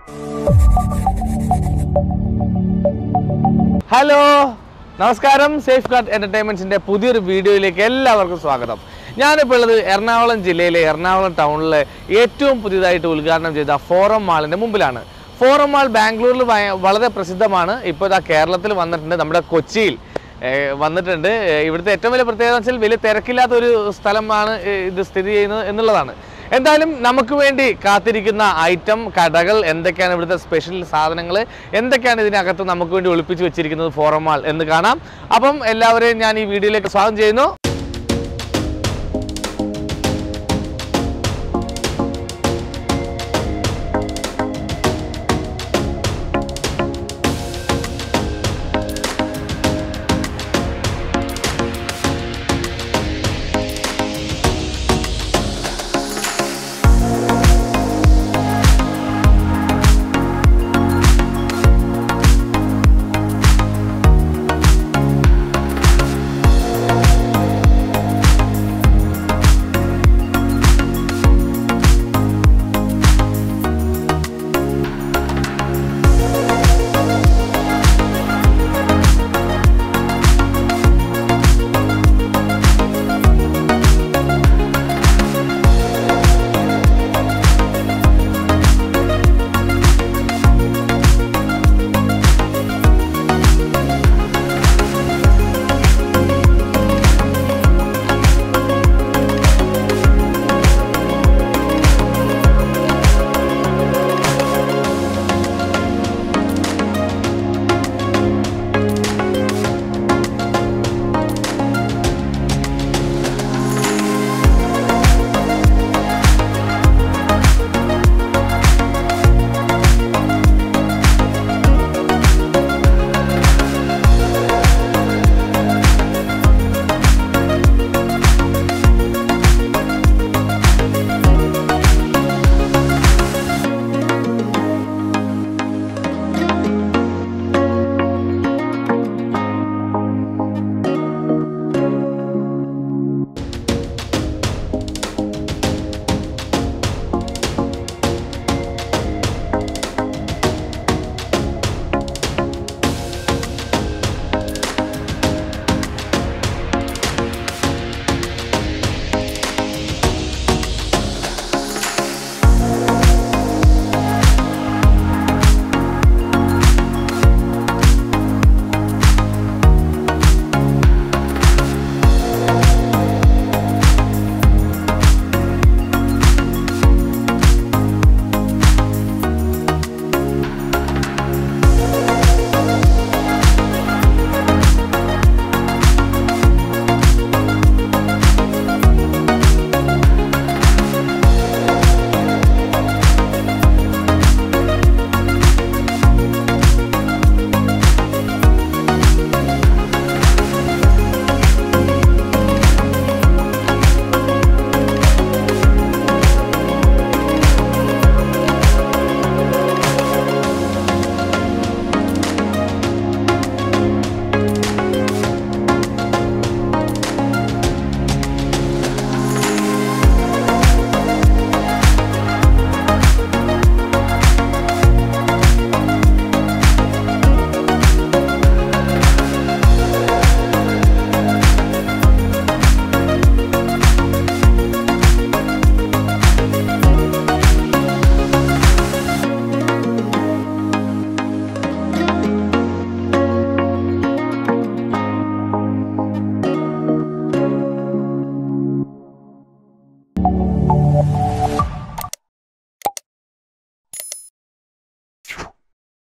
hello നമസ്കാരം safe guard എന്റർടൈൻമെന്റ്സിന്റെ പുതിയൊരു വീഡിയോയിലേക്ക് എല്ലാവർക്കും സ്വാഗതം ഞാനിപ്പോൾ ഉള്ളത് എറണാകുളം ജില്ലയിലെ എറണാകുളം ടൗണിലെ ഏറ്റവും പുതിയതായിട്ട് ഉദ്ഘാടനം ചെയ്ത ഫോറം മാളിന്റെ മുമ്പിലാണ് ഫോറം മാൾ ബാംഗ്ലൂരിൽ ഭയ- വളരെ പ്രസിദ്ധമാണ് ഇപ്പോൾ ഇതാ കേരളത്തിൽ വന്നിട്ടുണ്ട് നമ്മുടെ കൊച്ചിയിൽ ഏഹ്, വന്നിട്ടുണ്ട് ഏഹ്, ഇവിടുത്തെ ഏറ്റവും വലിയ പ്രത്യേകത എന്ന് വെച്ചാൽ വലിയ തിരക്കില്ലാത്ത ഒരു സ്ഥലമാണ് ഏഹ്, ഇത് സ്ഥിതി ചെയ്യുന്നത് എന്നുള്ളതാണ് എന്തായാലും നമുക്ക് വേണ്ടി കാത്തിരിക്കുന്ന ഐറ്റം കടകൾ എന്തൊക്കെയാണ് ഇവിടുത്തെ സ്പെഷ്യൽ സാധനങ്ങൾ എന്തൊക്കെയാണ് ഇതിനകത്ത് നമുക്ക് വേണ്ടി ഒളിപ്പിച്ച് വെച്ചിരിക്കുന്നത് ഫോറം മാൾ എന്ന് കാണാം അപ്പം എല്ലാവരെയും ഞാൻ ഈ വീഡിയോയിലേക്ക് സ്വാഗതം ചെയ്യുന്നു